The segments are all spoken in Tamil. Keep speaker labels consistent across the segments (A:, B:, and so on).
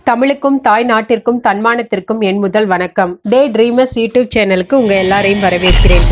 A: தமிழுக்கும் தாய் நாட்டிற்கும் தன்மானத்திற்கும் என் முதல் வணக்கம் டே ட்ரீமர்ஸ் யூடியூப் சேனலுக்கு உங்க எல்லாரையும் வரவேற்கிறேன்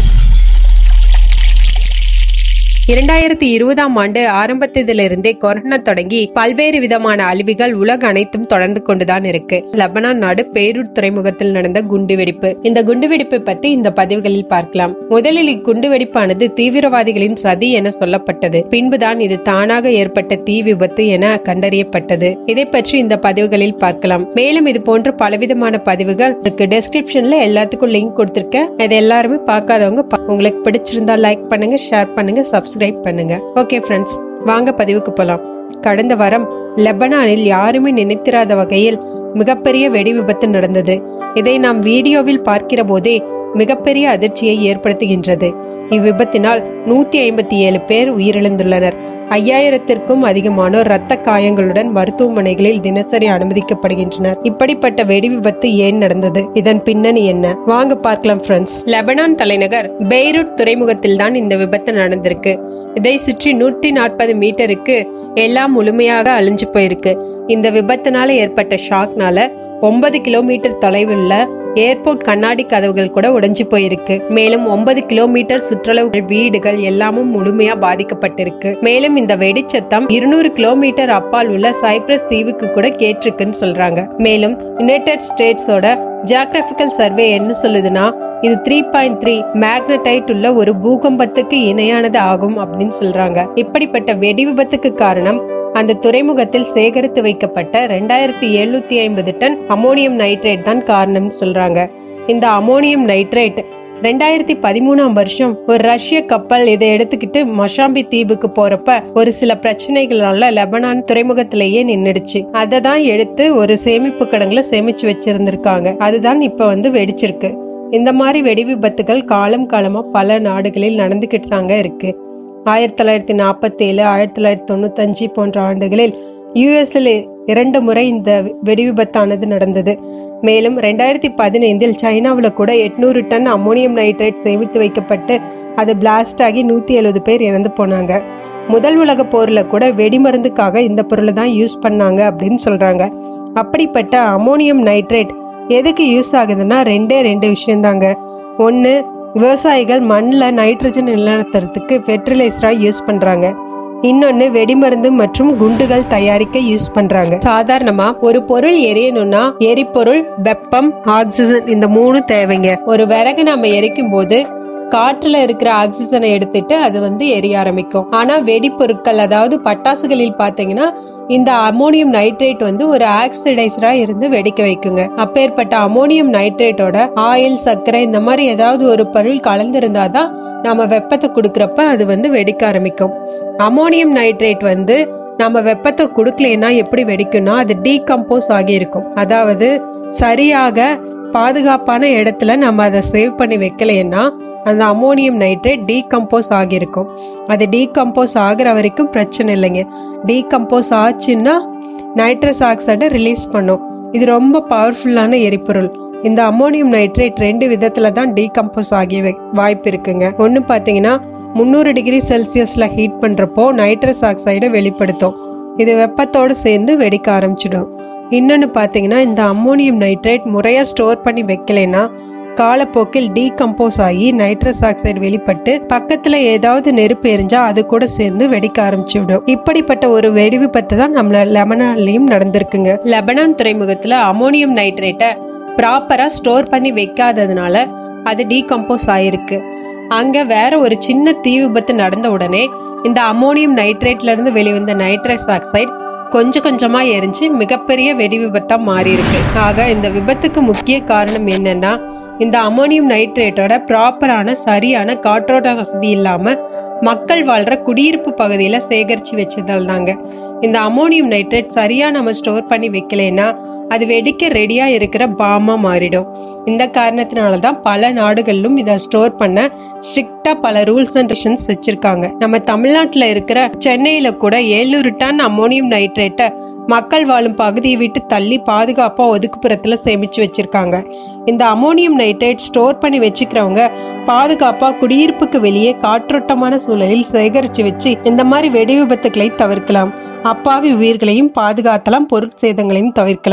A: இரண்டாயிரத்தி இருபதாம் ஆண்டு ஆரம்பத்திலிருந்தே கொரோனா தொடங்கி பல்வேறு விதமான அழிவுகள் உலக அனைத்தும் தொடர்ந்து கொண்டுதான் இருக்கு லெபனான் நாடு பேரூர் துறைமுகத்தில் நடந்த குண்டுவெடிப்பு இந்த குண்டுவெடிப்பை பத்தி இந்த பதிவுகளில் பார்க்கலாம் முதலில் இக்குண்டுவெடிப்பானது தீவிரவாதிகளின் சதி என சொல்லப்பட்டது பின்புதான் இது தானாக ஏற்பட்ட தீ விபத்து என கண்டறியப்பட்டது இதை பற்றி இந்த பதிவுகளில் பார்க்கலாம் மேலும் இது போன்ற பலவிதமான பதிவுகள் இருக்கு டெஸ்கிரிப்ஷன்ல எல்லாத்துக்கும் லிங்க் கொடுத்திருக்கேன் இது எல்லாருமே பார்க்காதவங்க பா- உங்களுக்கு பிடிச்சிருந்தா லைக் பண்ணுங்க ஷேர் பண்ணுங்க சப்ஸ்கிரைப் பண்ணுங்க ஓகே ஃப்ரெண்ட்ஸ் வாங்க பதிவுக்கு போலாம் கடந்த வாரம் லெபனானில் யாருமே நினைத்திராத வகையில் மிகப்பெரிய வெடி விபத்து நடந்தது இதை நாம் வீடியோவில் பார்க்கிற போதே மிகப்பெரிய அதிர்ச்சியை ஏற்படுத்துகின்றது இவ்விபத்தினால் நூத்தி ஐம்பத்தி ஏழு பேர் உயிரிழந்துள்ளனர் ஐயாயிரத்திற்கும் அதிகமானோர் இரத்த காயங்களுடன் மருத்துவமனைகளில் தினசரி அனுமதிக்கப்படுகின்றனர் இப்படிப்பட்ட வெடி விபத்து ஏன் நடந்தது இதன் பின்னணி என்ன வாங்க பார்க்கலாம் ஃப்ரெண்ட்ஸ் லெபனான் தலைநகர் பெய்ரூட் துறைமுகத்தில் தான் இந்த விபத்து நடந்திருக்கு இதை சுற்றி நூற்றி நாற்பது மீட்டருக்கு எல்லாம் முழுமையாக அழிஞ்சு போயிருக்கு இந்த விபத்துனால ஏற்பட்ட ஷாக்னால ஒன்பது கிலோமீட்டர் தொலைவுள்ள ஏர்போர்ட் கண்ணாடி கதவுகள் கூட உடைஞ்சு போயிருக்கு மேலும் ஒன்பது கிலோமீட்டர் சுற்றளவு வீடுகள் எல்லாமும் முழுமையா பாதிக்கப்பட்டிருக்கு மேலும் இந்த வெடிச்சத்தம் இருநூறு கிலோமீட்டர் அப்பால் உள்ள சைப்ரஸ் தீவுக்கு கூட கேட்டிருக்குன்னு சொல்றாங்க மேலும் யுனைடெட் ஸ்டேட்ஸோட ஜியாகிரபிக்கல் சர்வே என்ன சொல்லுதுன்னா இது த்ரீ பாயிண்ட் த்ரீ மேக்னடைட் உள்ள ஒரு பூகம்பத்துக்கு இணையானது ஆகும் அப்படின்னு சொல்றாங்க இப்படிப்பட்ட வெடி விபத்துக்கு காரணம் அந்த துறைமுகத்தில் சேகரித்து வைக்கப்பட்ட ரெண்டாயிரத்தி எழுநூத்தி ஐம்பது டன் அமோனியம் நைட்ரேட் தான் காரணம்னு சொல்றாங்க இந்த அமோனியம் நைட்ரேட் ரெண்டாயிரத்தி பதிமூணாம் வருஷம் ஒரு ரஷ்ய கப்பல் இதை எடுத்துக்கிட்டு மொஷாம்பி தீவுக்கு போறப்ப ஒரு சில பிரச்சனைகளால லெபனான் துறைமுகத்திலேயே நின்னுடுச்சு அதை தான் எடுத்து ஒரு சேமிப்பு கிடங்குல சேமிச்சு வச்சிருந்திருக்காங்க அதுதான் இப்ப வந்து வெடிச்சிருக்கு இந்த மாதிரி வெடி விபத்துகள் காலம் காலமா பல நாடுகளில் நடந்துகிட்டு தாங்க இருக்கு ஆயிரத்தி தொள்ளாயிரத்தி நாற்பத்தி ஏழு ஆயிரத்தி தொள்ளாயிரத்தி தொண்ணூத்தஞ்சு போன்ற ஆண்டுகளில் யூஎஸ்ல இரண்டு முறை இந்த வெடி விபத்தானது நடந்தது மேலும் ரெண்டாயிரத்தி பதினைந்தில் சைனாவில் கூட எட்நூறு டன் அம்மோனியம் நைட்ரேட் சேமித்து வைக்கப்பட்டு அது பிளாஸ்ட் ஆகி நூற்றி எழுபது பேர் இறந்து போனாங்க முதல் உலக போரில் கூட வெடிமருந்துக்காக இந்த பொருளை தான் யூஸ் பண்ணாங்க அப்படின்னு சொல்கிறாங்க அப்படிப்பட்ட அம்மோனியம் நைட்ரேட் எதுக்கு யூஸ் ஆகுதுன்னா ரெண்டே ரெண்டு விஷயம்தாங்க ஒன்று விவசாயிகள் மண்ணில் நைட்ரஜன் நிலநிறுத்துறதுக்கு ஃபெர்டிலைசராக யூஸ் பண்ணுறாங்க இன்னொன்னு வெடிமருந்து மற்றும் குண்டுகள் தயாரிக்க யூஸ் பண்றாங்க சாதாரணமா ஒரு பொருள் எரியணும்னா எரிபொருள் வெப்பம் ஆக்சிஜன் இந்த மூணு தேவைங்க ஒரு விறகு நம்ம எரிக்கும் போது காற்றுல இருக்கிற ஆக்சிஜனை எடுத்துட்டு அது வந்து எரிய ஆரம்பிக்கும் ஆனா வெடிப்பொருட்கள் அதாவது பட்டாசுகளில் பாத்தீங்கன்னா இந்த அமோனியம் நைட்ரேட் வந்து ஒரு ஆக்சிடைசரா இருந்து வெடிக்க வைக்குங்க அப்பேற்பட்ட அமோனியம் நைட்ரேட்டோட ஆயில் சர்க்கரை இந்த மாதிரி ஏதாவது ஒரு பொருள் கலந்திருந்தாதான் நம்ம வெப்பத்தை கொடுக்கறப்ப அது வந்து வெடிக்க ஆரம்பிக்கும் அமோனியம் நைட்ரேட் வந்து நம்ம வெப்பத்தை கொடுக்கலனா எப்படி வெடிக்கும்னா அது டீகம்போஸ் ஆகியிருக்கும் அதாவது சரியாக பாதுகாப்பான இடத்துல நம்ம அதை சேவ் பண்ணி வைக்கலைன்னா அந்த அமோனியம் நைட்ரேட் டீகம்போஸ் ஆகியிருக்கும் அது டீகம்போஸ் ஆகிற வரைக்கும் பிரச்சனை இல்லைங்க டீகம்போஸ் ஆச்சுன்னா நைட்ரஸ் ஆக்சைடை ரிலீஸ் பண்ணும் இது ரொம்ப பவர்ஃபுல்லான எரிபொருள் இந்த அமோனியம் நைட்ரேட் ரெண்டு விதத்துல தான் டீகம்போஸ் ஆகிய வை- வாய்ப்பு இருக்குங்க ஒன்று பார்த்தீங்கன்னா முந்நூறு டிகிரி செல்சியஸ்ல ஹீட் பண்றப்போ நைட்ரஸ் ஆக்சைடை வெளிப்படுத்தும் இது வெப்பத்தோடு சேர்ந்து வெடிக்க ஆரம்பிச்சிடும் இன்னொன்று பார்த்தீங்கன்னா இந்த அம்மோனியம் நைட்ரேட் முறையாக ஸ்டோர் பண்ணி வைக்கலைன்னா காலப்போக்கில் டீகம்போஸ் ஆகி நைட்ரஸ் ஆக்சைடு வெளிப்பட்டு பக்கத்துல ஏதாவது நெருப்பு எரிஞ்சா அது கூட சேர்ந்து வெடிக்க ஆரம்பிச்சு விடும் இப்படிப்பட்ட ஒரு வெடி விபத்து தான் நம்ம லெபனான்லயும் நடந்திருக்குங்க லெபனான் துறைமுகத்துல அமோனியம் நைட்ரேட்டை ப்ராப்பரா ஸ்டோர் பண்ணி வைக்காததுனால அது டீகம்போஸ் ஆயிருக்கு அங்க வேற ஒரு சின்ன தீ விபத்து நடந்த உடனே இந்த அமோனியம் நைட்ரேட்ல இருந்து வெளிவந்த நைட்ரஸ் ஆக்சைடு கொஞ்சம் கொஞ்சமா எரிஞ்சு மிகப்பெரிய வெடி விபத்தா மாறி இருக்கு ஆக இந்த விபத்துக்கு முக்கிய காரணம் என்னன்னா இந்த அமோனியம் நைட்ரேட்டோட ப்ராப்பரான சரியான காற்றோட்ட வசதி இல்லாம மக்கள் வாழ்ற குடியிருப்பு பகுதியில சேகரிச்சு வச்சதால் தாங்க இந்த அமோனியம் நைட்ரேட் சரியா நம்ம ஸ்டோர் பண்ணி வைக்கலைன்னா அது வெடிக்க ரெடியா இருக்கிற பாமா மாறிடும் இந்த காரணத்தினால தான் பல நாடுகளிலும் இதை ஸ்டோர் பண்ண ஸ்ட்ரிக்டா பல ரூல்ஸ் அண்ட் ரெஸ்ட்ரிக்ஷன்ஸ் வச்சிருக்காங்க நம்ம தமிழ்நாட்டுல இருக்கிற சென்னையில கூட 700 டன் அமோனியம் நைட்ரேட்டை மக்கள் வாழும் பகுதியை விட்டு தள்ளி பாதுகாப்பா ஒதுக்குப்புறத்துல சேமிச்சு வச்சிருக்காங்க இந்த அமோனியம் நைட்ரேட் ஸ்டோர் பண்ணி வச்சுக்கிறவங்க பாதுகாப்பா குடியிருப்புக்கு வெளியே காற்றோட்டமான சூழலில் சேகரிச்சு வச்சு இந்த மாதிரி வெடி விபத்துக்களை தவிர்க்கலாம் அப்பாவி உயிர்களையும் பாதுகாத்தலாம் பொருட்சேதங்களையும் தவிர்க்கலாம்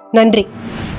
A: நன்றி